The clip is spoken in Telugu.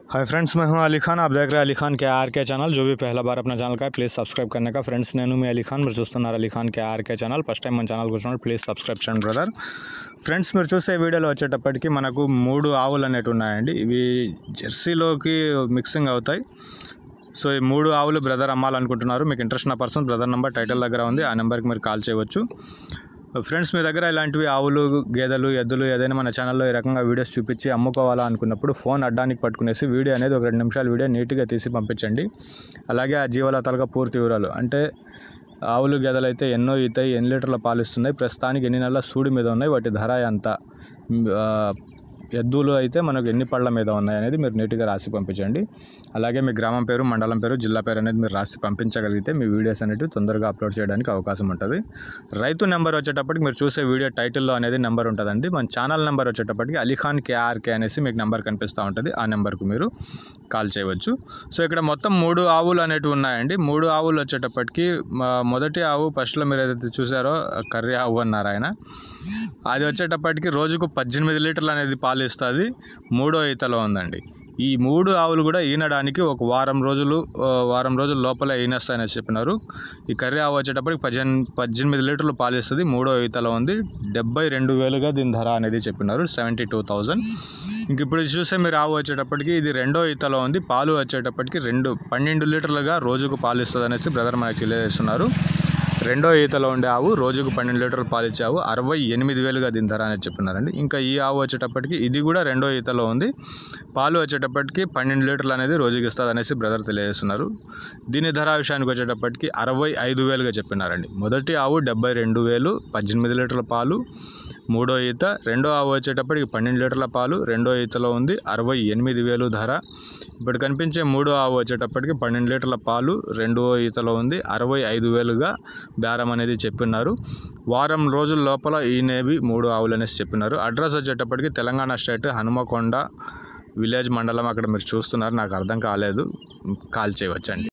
हाय फ्रेंड्स मैं हूं अली खान आप देख रहे हैं अली खान के आर के चैनल जो भी पहला बार अपना ఛానల్ का है ప్లీజ్ సబ్స్క్రైబ్ करने का ఫ్రెండ్స్ నేను మీ అలీ ఖాన్ మీరు చూస్తున్నారు Ali Khan K RK channel first time మన ఛానల్ కూర్చున్నాడు ప్లీజ్ సబ్స్క్రైబ్ చేయండి బ్రదర్ ఫ్రెండ్స్ మీరు చూసే వీడియోలో వచ్చేటప్పటికి మనకు మూడు ఆవులు అనేవి ఉన్నాయండి ఇవి జెర్సీలోకి మిక్సింగ్ అవుతాయి సో ఈ మూడు ఆవులు బ్రదర్ అమ్మాలనుకుంటున్నారు మీకు ఇంట్రెస్ట్ ఉన్న పర్సన్ బ్రదర్ నెంబర్ టైటిల్ దగ్గర ఉంది ఆ నెంబర్కి మీరు కాల్ చేయవచ్చు ఫ్రెండ్స్ మీ దగ్గర ఇలాంటివి ఆవులు గేదెలు ఎద్దులు ఏదైనా మన ఛానల్లో ఈ రకంగా వీడియోస్ చూపించి అమ్ముకోవాలా అనుకున్నప్పుడు ఫోన్ అడ్డానికి పట్టుకునేసి వీడియో అనేది ఒక రెండు నిమిషాలు వీడియో నీట్గా తీసి పంపించండి అలాగే ఆ జీవలతలుగా పూర్తి వివరాలు అంటే ఆవులు గేదెలు అయితే ఎన్నో ఈతాయి ఎన్ని లీటర్ల పాలు ఇస్తున్నాయి ప్రస్తుతానికి ఎన్ని నెలల సూడి మీద ఉన్నాయి వాటి ధర ఎంత ఆ, ఎద్దులు అయితే మనకు ఎన్ని పళ్ళ మీద ఉన్నాయి అనేది మీరు నీట్గా రాసి పంపించండి అలాగే మీ గ్రామం పేరు మండలం పేరు జిల్లా పేరు అనేది మీరు రాసి పంపించగలిగితే మీ వీడియోస్ అనేవి తొందరగా అప్లోడ్ చేయడానికి అవకాశం ఉంటుంది రైతు నెంబర్ వచ్చేటప్పటికి మీరు చూసే వీడియో టైటిల్లో అనేది నెంబర్ ఉంటుందండి మన ఛానల్ నెంబర్ వచ్చేటప్పటికి అలీఖాన్ కేఆర్కే అనేసి మీకు నెంబర్ కనిపిస్తూ ఉంటుంది ఆ నెంబర్కు మీరు కాల్ చేయవచ్చు సో ఇక్కడ మొత్తం మూడు ఆవులు అనేటివి ఉన్నాయండి మూడు ఆవులు వచ్చేటప్పటికి మా- మొదటి ఆవు ఫస్ట్లో మీరు ఏదైతే చూసారో కర్రీ ఆవు అన్నారు ఆయన అది వచ్చేటప్పటికి రోజుకు పద్దెనిమిది లీటర్లు అనేది పాలు ఇస్తుంది మూడో ఈతలో ఉందండి ఈ మూడు ఆవులు కూడా ఈనడానికి ఒక వారం రోజులు ఆ, వారం రోజుల లోపలే ఈనేస్తాయని చెప్పినారు ఈ కర్రీ ఆవు వచ్చేటప్పటికి పద్దెనిమిది పద్దెనిమిది లీటర్లు పాలు ఇస్తుంది మూడో ఈతలో ఉంది డెబ్బై రెండు వేలుగా దీని ధర అనేది చెప్పినారు సెవెంటీ టూ థౌజండ్ ఇంక ఇప్పుడు ఇది చూస్తే మీరు ఆవు వచ్చేటప్పటికి ఇది రెండో ఈతలో ఉంది పాలు వచ్చేటప్పటికి రెండు పన్నెండు లీటర్లుగా రోజుకు పాలు ఇస్తుంది అనేసి బ్రదర్ మనకి తెలియజేస్తున్నారు రెండో ఈతలో ఉండే ఆవు రోజుకు పన్నెండు లీటర్లు పాలు ఇచ్చే ఆవు అరవై ఎనిమిది వేలుగా దీని ధర అనేది చెప్పినారండి ఇంకా ఈ ఆవు వచ్చేటప్పటికి ఇది కూడా రెండో ఈతలో ఉంది పాలు వచ్చేటప్పటికి పన్నెండు లీటర్లు అనేది రోజుకి ఇస్తుంది అనేసి బ్రదర్ తెలియజేస్తున్నారు దీని ధర విషయానికి వచ్చేటప్పటికి అరవై ఐదు వేలుగా చెప్పినారండి మొదటి ఆవు డెబ్బై రెండు వేలు పద్దెనిమిది లీటర్ల పాలు మూడో ఈత రెండో ఆవు వచ్చేటప్పటికి పన్నెండు లీటర్ల పాలు రెండో ఈతలో ఉంది అరవై ఎనిమిది వేలు ధర ఇప్పుడు కనిపించే మూడో ఆవు వచ్చేటప్పటికి పన్నెండు లీటర్ల పాలు రెండో ఈతలో ఉంది అరవై ఐదు వేలుగా బేరం అనేది చెప్పినారు వారం రోజుల లోపల ఈనేవి మూడు ఆవులు అనేసి చెప్పినారు అడ్రస్ వచ్చేటప్పటికి తెలంగాణ స్టేట్ హనుమకొండ విలేజ్ మండలం అక్కడ మీరు చూస్తున్నారు నాకు అర్థం కాలేదు కాల్ చేయవచ్చండి